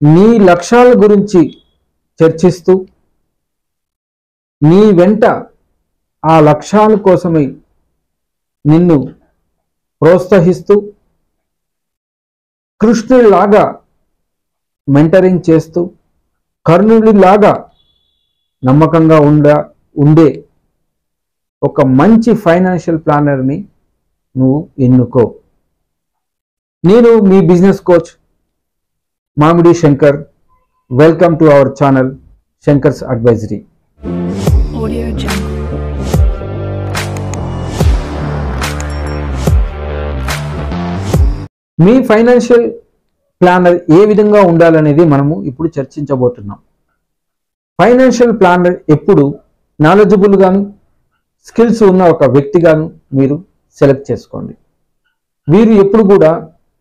నీ లక్ష్యాల గురించి చర్చిస్తూ నీ వెంట ఆ లక్ష్యాల కోసమై నిన్ను ప్రోత్సహిస్తూ కృష్ణుడిలాగా మెంటరింగ్ చేస్తూ కర్ణుడిలాగా నమ్మకంగా ఉండ ఉండే ఒక మంచి ఫైనాన్షియల్ ప్లానర్ని నువ్వు ఎన్నుకో నేను మీ business coach Mamidi Shankar welcome to our channel Shankar's advisory Audio Jungle. మీ ఫైనాన్షియల్ ప్లానర్ ఏ విధంగా ఉండాలనేది మనము ఇప్పుడు చర్చించబోతున్నాం ఫైనాన్షియల్ ప్లానర్ ఎప్పుడు నాలెడ్జబుల్ గాను స్కిల్స్ ఉన్న ఒక వ్యక్తిగాను మీరు సెలెక్ట్ చేసుకోండి వీరు ఎప్పుడు కూడా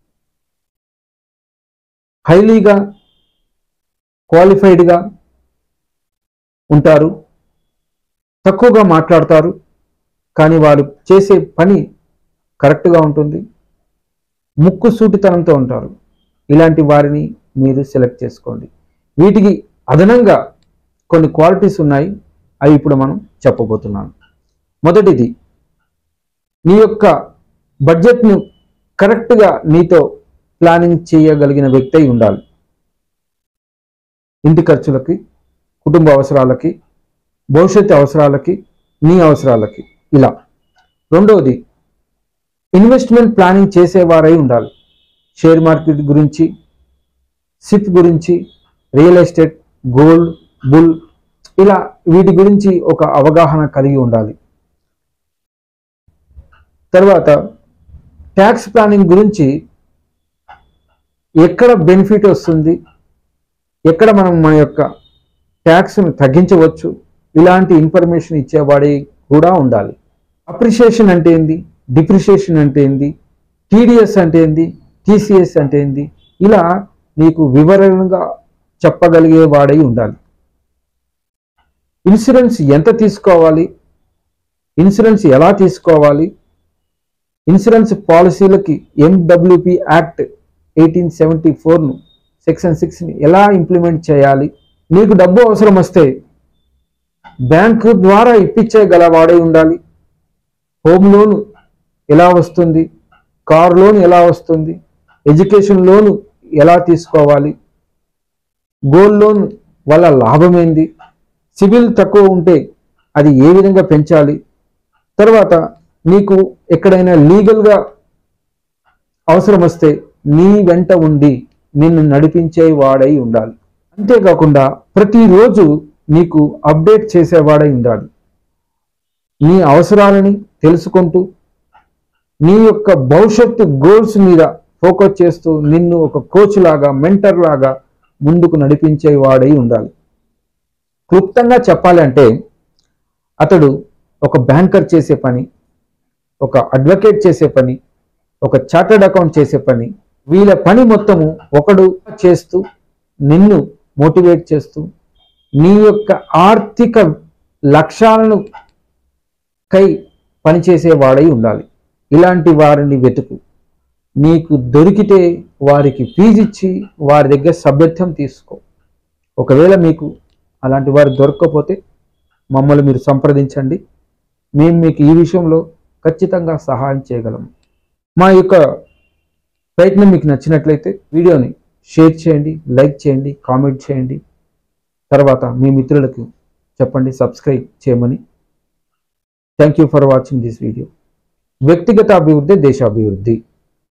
హైలీగా క్వాలిఫైడ్గా ఉంటారు తక్కువగా మాట్లాడతారు కానీ వారు చేసే పని కరెక్ట్గా ఉంటుంది ముక్కు సూటితనంతో ఉంటారు ఇలాంటి వారిని మీరు సెలెక్ట్ చేసుకోండి వీటికి అదనంగా కొన్ని క్వాలిటీస్ ఉన్నాయి అవి ఇప్పుడు మనం చెప్పబోతున్నాను మొదటిది నీ యొక్క బడ్జెట్ను కరెక్ట్గా నీతో ప్లానింగ్ చేయగలిగిన వ్యక్తి అయి ఉండాలి ఇంటి ఖర్చులకి కుటుంబ అవసరాలకి భవిష్యత్తు అవసరాలకి నీ అవసరాలకి ఇలా రెండవది ఇన్వెస్ట్మెంట్ ప్లానింగ్ చేసేవారై ఉండాలి షేర్ మార్కెట్ గురించి సిప్ గురించి రియల్ ఎస్టేట్ గోల్డ్ బుల్ ఇలా వీటి గురించి ఒక అవగాహన కలిగి ఉండాలి తర్వాత ట్యాక్స్ ప్లానింగ్ గురించి ఎక్కడ బెనిఫిట్ వస్తుంది ఎక్కడ మనం మన యొక్క ట్యాక్స్ను తగ్గించవచ్చు ఇలాంటి ఇన్ఫర్మేషన్ ఇచ్చేవాడి కూడా ఉండాలి అప్రిషియేషన్ అంటే ఏంది డిప్రిషియేషన్ అంటే ఏంది టీడీఎస్ అంటే ఏంది టీసీఎస్ అంటే ఏంది ఇలా నీకు వివరంగా చెప్పగలిగే వాడై ఉండాలి ఇన్సూరెన్స్ ఎంత తీసుకోవాలి ఇన్సూరెన్స్ ఎలా తీసుకోవాలి ఇన్సూరెన్స్ పాలసీలకి ఎండబ్ల్యూపి యాక్ట్ ఎయిటీన్ సెవెంటీ ఫోర్ను సెక్షన్ సిక్స్ని ఎలా ఇంప్లిమెంట్ చేయాలి నీకు డబ్బు అవసరం వస్తే బ్యాంకు ద్వారా ఇప్పించేగల వాడై ఉండాలి హోమ్ లోన్ ఎలా వస్తుంది కార్ లోన్ ఎలా వస్తుంది ఎడ్యుకేషన్ లోన్ ఎలా తీసుకోవాలి గోల్డ్ లోన్ వల్ల లాభం ఏంది సిబిల్ తక్కువ ఉంటే అది ఏ విధంగా పెంచాలి తర్వాత నీకు ఎక్కడైనా లీగల్గా అవసరం వస్తే నీ వెంట ఉండి నిన్ను నడిపించే వాడై ఉండాలి అంతేకాకుండా ప్రతిరోజు నీకు అప్డేట్ చేసేవాడై ఉండాలి నీ అవసరాలని తెలుసుకుంటూ నీ యొక్క భవిష్యత్తు గోల్స్ మీద ఫోకస్ చేస్తూ నిన్ను ఒక కోచ్ లాగా మెంటర్ లాగా ముందుకు నడిపించే వాడై ఉండాలి క్లుప్తంగా చెప్పాలంటే అతడు ఒక బ్యాంకర్ చేసే పని ఒక అడ్వకేట్ చేసే పని ఒక చార్టర్డ్ అకౌంట్ చేసే పని వీళ్ళ పని మొత్తము ఒకడు చేస్తూ నిన్ను మోటివేట్ చేస్తూ నీ యొక్క ఆర్థిక లక్ష్యాలను కై పనిచేసే వాడై ఉండాలి ఇలాంటి వారిని వెతుకు నీకు దొరికితే వారికి ఫీజు ఇచ్చి వారి దగ్గర సభ్యత్వం తీసుకో ఒకవేళ మీకు అలాంటి వారు దొరకకపోతే మమ్మల్ని మీరు సంప్రదించండి మేము మీకు ఈ విషయంలో ఖచ్చితంగా సహాయం చేయగలము మా యొక్క ప్రయత్నం మీకు నచ్చినట్లయితే వీడియోని షేర్ చేయండి లైక్ చేయండి కామెంట్ చేయండి తర్వాత మీ మిత్రులకు చెప్పండి సబ్స్క్రైబ్ చేయమని thank you for watching this video వ్యక్తిగత అభివృద్ధి దేశాభివృద్ధి